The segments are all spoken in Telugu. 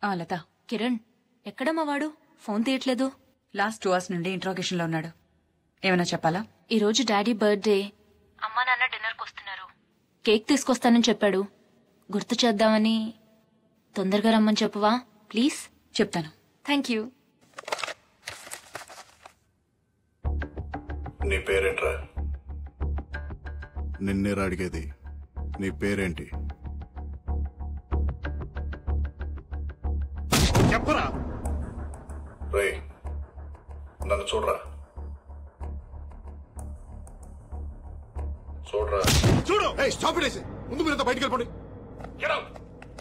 ఆ లత కిరణ్ ఎక్కడమ్మా వాడు ఫోన్ తీయట్లేదు లాస్ట్ టూ అవర్స్ నుండి ఇంట్రాగేషన్ లో ఉన్నాడు ఏమైనా చెప్పాలా ఈ రోజు డాడీ బర్త్డే అమ్మా నాన్న డిన్నర్కి వస్తున్నారు కేక్ తీసుకొస్తానని చెప్పాడు గుర్తు చేద్దామని తొందరగా రమ్మని చెప్పవా ప్లీజ్ చెప్తాను థ్యాంక్ యూ నీ పేరేంట్రా నిన్నేరా అడిగేది నీ పేరేంటి చెప్పరా రే నన్ను చూడరా చూడరా చూడు స్టాప్ ఇట్ ముందు మీరంతా బయటికి వెళ్ళిపోండి Get out!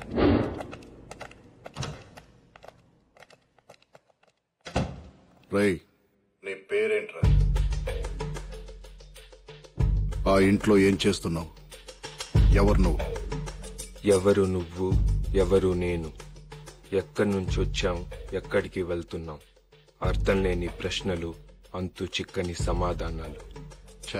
రై నీ పేరేంట్రా ఆ ఇంట్లో ఏం చేస్తున్నావు ఎవరు నువ్వు ఎవరు నువ్వు ఎవరు నేను ఎక్కడి నుంచి వచ్చాం ఎక్కడికి వెళ్తున్నాం అర్థం లేని ప్రశ్నలు అంతు చిక్కని సమాధానాలు ఛ,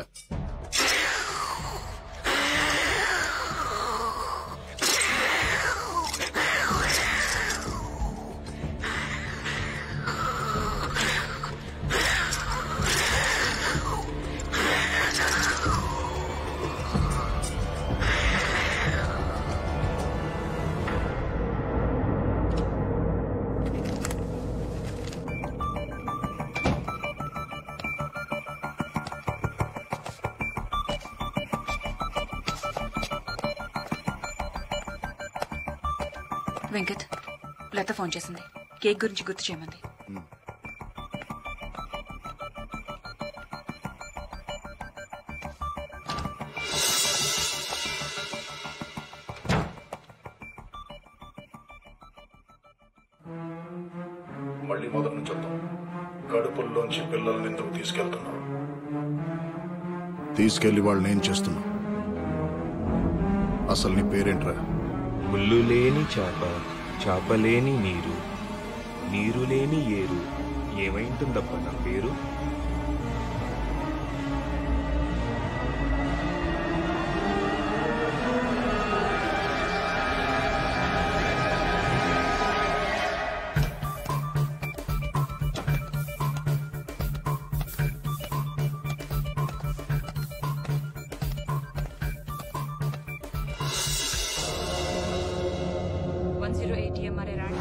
వెంకట్ లత ఫోన్ చేసింది కేక్ గురించి గుర్తు చేయమంది మళ్ళీ మొదటి నుంచి వద్దాం కడుపుల్లోంచి పిల్లల్ని ఎందుకు తీసుకెళ్తున్నావు తీసుకెళ్లి వాళ్ళని ఏం చేస్తున్నావు అసలు నీ పేరేంట్రా ముళ్ళు లేని చాప చాప లేని నీరు నీరు లేని ఏరు ఏమైంటుందప్ప నా పేరు వన్ జీరో ఎయిట్ ఎంఆర్ఏ రాణి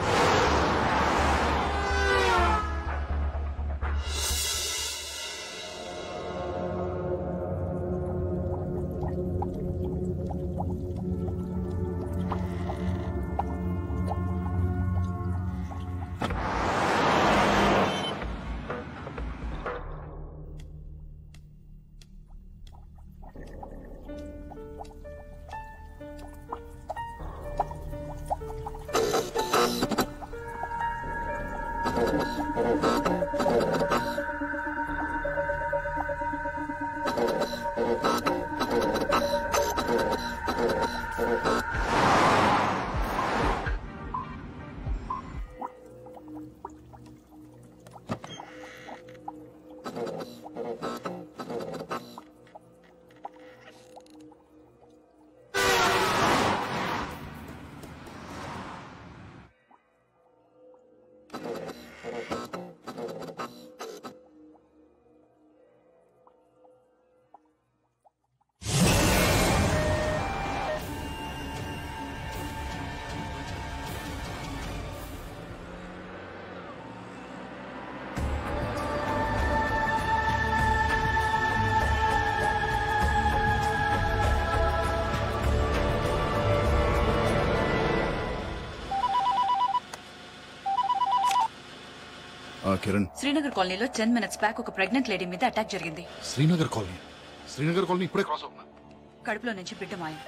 ఆ కిరణ్ శ్రీనగర్ కాలనీలో టెన్ మినిట్స్ బ్యాక్ ఒక ప్రెగ్నెంట్ లేడీ మీద అటాక్ జరిగింది శ్రీనగర్ కాలనీ శ్రీనగర్ కాలనీ ఇప్పుడే క్రాస్ అవుతున్నా కడుపులో నుంచి బిడ్డ మాయం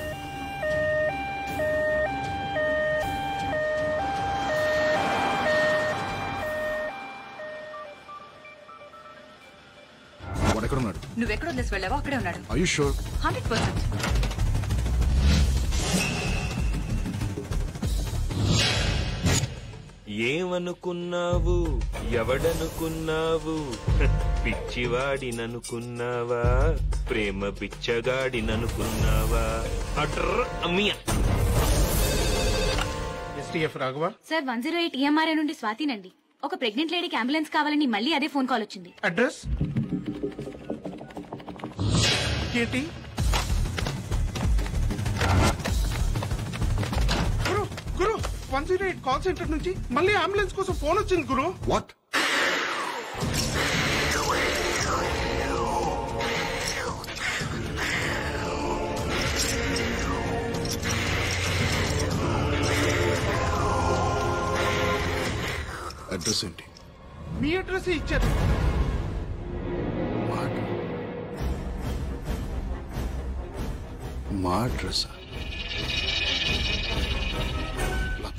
వాడు ఎక్కడ ఉన్నాడు నువ్వెక్కడ వదిలేసి వెళ్ళావో అక్కడే ఉన్నాడు ఆయుష్ షూర్ హండ్రెడ్ పర్సెంట్ ఏమనుకున్నావు ఎవడనుకున్నావు హ, పిచ్చివాడిననుకున్నావా ప్రేమ బిచ్చగాడిననుకున్నావా అడ్ర అమ్మియ ఏటీఎఫ్ Raghava sir one zero eight ఈఎంఆర్ఏ నుండి స్వాతినండి ఒక ప్రెగ్నెంట్ లేడీకి అంబులెన్స్ కావాలని మళ్ళీ అదే ఫోన్ కాల్ వచ్చింది అడ్రస్ ఏంటి గురు గురు one zero eight call center నుంచి మళ్ళీ అంబులెన్స్ కోసం ఫోన్ వచ్చింది గురు వాట్ అడ్రస్ ఏంటి మీ అడ్రస్ ఇచ్చారు మా అడ్ర- మా అడ్రస్ లత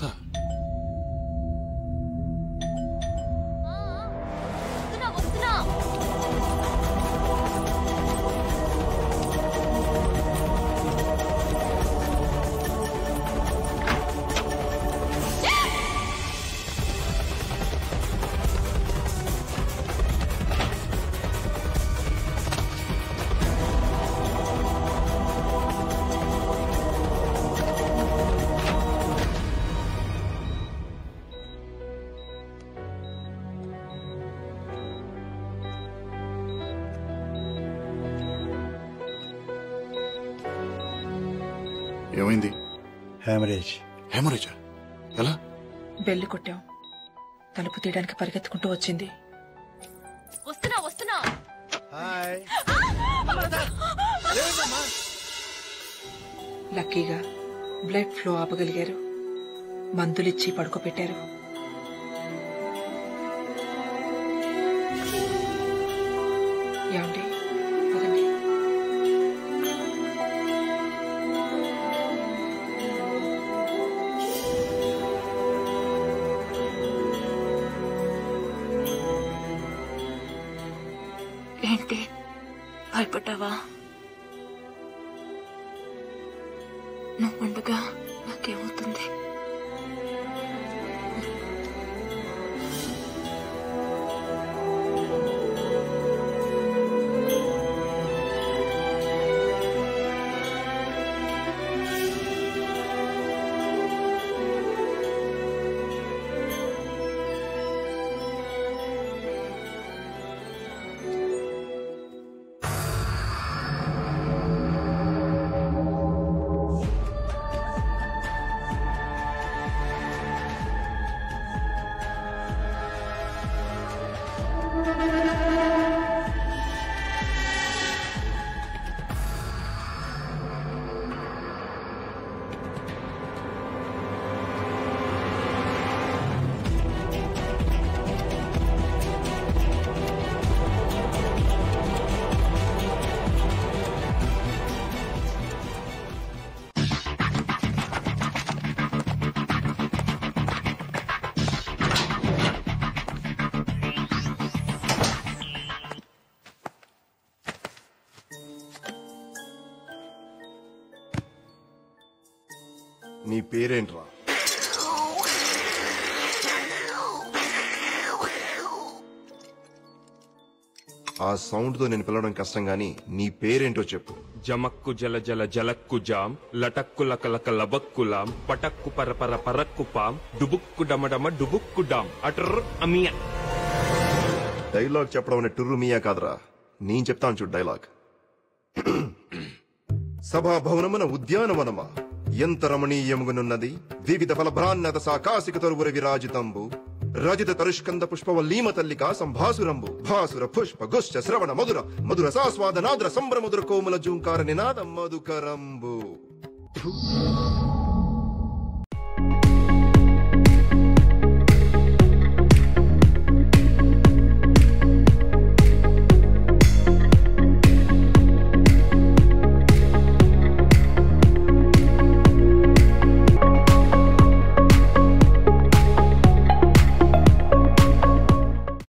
వస్తున్నా వస్తున్నా ఏమైంది హేమరేజ్ హేమరేజా ఎలా బెల్లు కొట్టాం తలుపు తీయడానికి పరిగెత్తుకుంటూ వచ్చింది వస్తున్నా వస్తున్నా హాయ్ లక్కీగా బ్లడ్ ఫ్లో ఆపగలిగారు మందులిచ్చి పడుకోబెట్టారు ఏమండి పదండి ఏంటి భయపడ్డావా నువ్వుండగా నాకేమవుతుంది నీ పేరేంట్రా ఆ సౌండ్ తో నేను పిలవడం కష్టం గాని నీ పేరేంటో చెప్పు జమక్కు జల జల జలక్కు జాం లటక్కు లక లక లబక్కులాం పటక్కు పరపర పరక్కు పాం డుబుక్కు డమడమ డుబుక్కు డాం అటర్ అమియా డైలాగ్ చెప్పడం అనే టుర్రు మీయా కాదురా నేను చెప్తాను చూడు డైలాగ్ సభా భవనమున ఉద్యానవనమా ఎంత రమణీయముగునున్నది వివిధ ఫలభ్రాన్నత సాకాశిక తరువుర విరాజితంబు రజిత తరుష్కంద పుష్పవల్లీమ తల్లిక సంభాసురంబు భాసుర పుష్ప గుశ్చ శ్రవణ మధుర మధుర సాస్వాద నాద్ర సంభ్రమధుర కోమల జూంకార నినాద మధుకరంబు